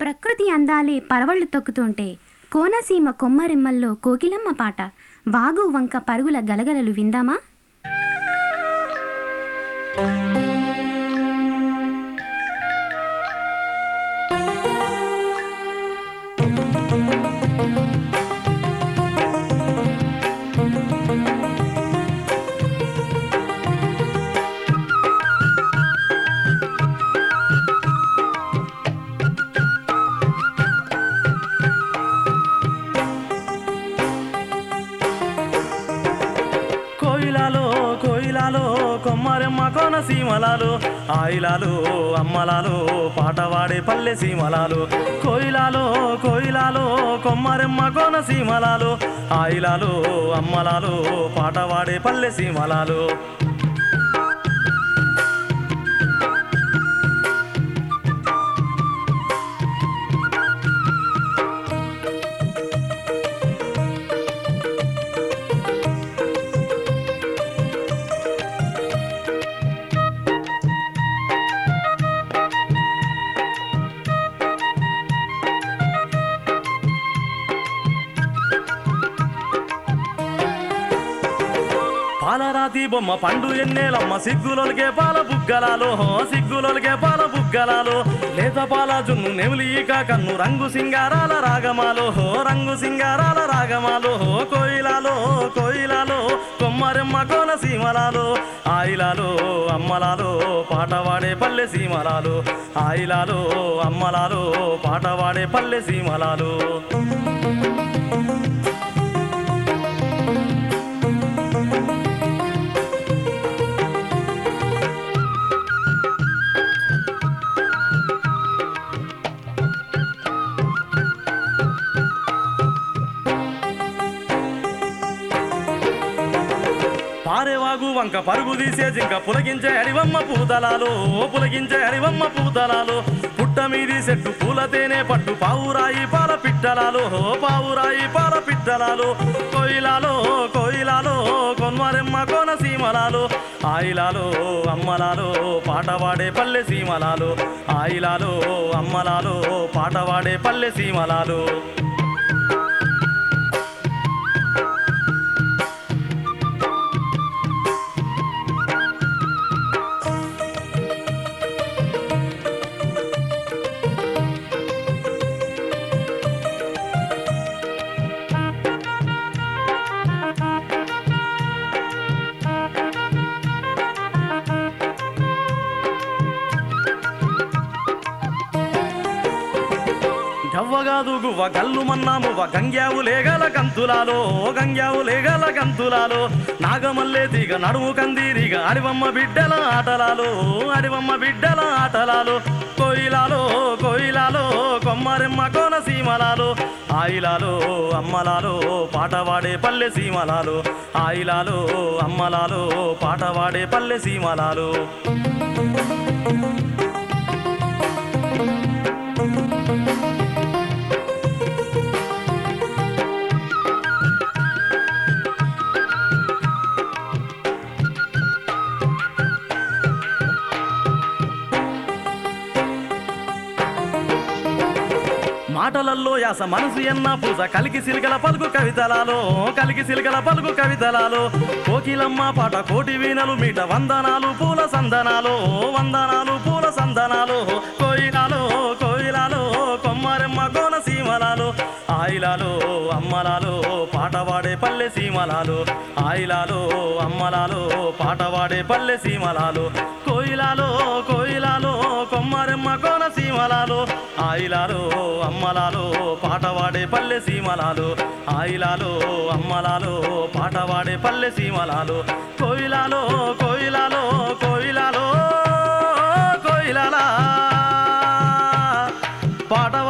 ప్రకృతి అందాలే పరవళ్ళు తొక్కుతుంటే కోనసీమ కొమ్మరెమ్మల్లో కోకిలమ్మ పాట వాగు వంక పరుగుల గలగలలు విందామా కోయిలాలో కోయిలాలో కొమ్మరెమ్మ కోన సీమలాలు ఆయిలాలు అమ్మలాలు పాట పాడే పల్లె సీమలాలు కోయిలాలో కోయిలాలో కొమ్మరెమ్మ కోన సీమలాలు ఆయిలాలు అమ్మలాలు పాట పాడే పల్లె సీమలాలు పాలరాతి బొమ్మ పండు ఎన్నేలమ్మ సిగ్గులొలికే పాల బుగ్గలాలు హో సిగ్గులొలికే పాల బుగ్గలాలు లేత పాల జున్ను నెమిలిక కన్ను రంగు సింగారాల రాగమాలు హో రంగు సింగారాల రాగమాలు హో కోయిలాలో కోయిలాలో కొమ్మరెమ్మ కోన సీమలాలు ఆయిలాలు అమ్మలాలు పాట పాడే పల్లె సీమలాలు ఆయిలాలు అమ్మలాలు పాట పాడే పల్లె సీమలాలు పారేవాగు వంక పరుగు తీసే జింక పులగించే అడివమ్మ పూతలాలు పులగించే అడివమ్మ పూతలాలు పుట్ట మీది చెట్టు పూల తేనె పట్టు పావురాయి పాల పిట్టలాలు హో పావురాయి పాల పిట్టలాలు కోయిలాలో కోయిలాలో కొన్మరెమ్మ కోన సీమలాలు ఆయిలాలు అమ్మలాలు పాట పాడే పల్లె సీమలాలు ఆయిలాలు అమ్మలాలు పాట పాడే పల్లె సీమలాలు గవ్వగాదు గువ్వ గల్లు మన్నామువ్వ గంగ్యావు లేగల కంతులాలో గంగ్యావు లేగల కంతులాలో నాగమల్లే తీగ నడుము కందీరిగ అడివమ్మ బిడ్డల ఆటలాలు అడివమ్మ బిడ్డల ఆటలాలు కోయిలాలో కోయిలాలో కొమ్మరెమ్మ కోన సీమలాలు ఆయిలాలు అమ్మలాలు పాట పాడే పల్లె సీమలాలు ఆయిలాలు అమ్మలాలు పాట పాడే పల్లె సీమలాలు మాటలల్లో యాస మనసు ఎన్న పూజ కలికి సిలికల పలుకు కవితలాలో కలికి సిలికల పలుకు కవితలాలో కోకిలమ్మ పాట కోటి వీణలు మీట వందనాలు పూల సందనాలు వందనాలు పూల సందనాలు కోయిలాలో కోయిలాలో కొమ్మరెమ్మ కోన సీమలాలు ఆయిలాలు అమ్మలాలు పాట పాడే పల్లె సీమలాలు ఆయిలాలు అమ్మలాలు పాట పాడే పల్లె సీమలాలు కోయిలాలో కోయిలాలో కొమ్మరెమ్మ కోన సీమలాలు ఆయిలాలు అమ్మలాలు పాట పాడే పల్లె సీమలాలు ఆయిలాలు అమ్మలాలు పాట పాడే పల్లె సీమలాలు కోయిలాలో కోయిలాలో కోయిలాలో కోయిలాలా పాట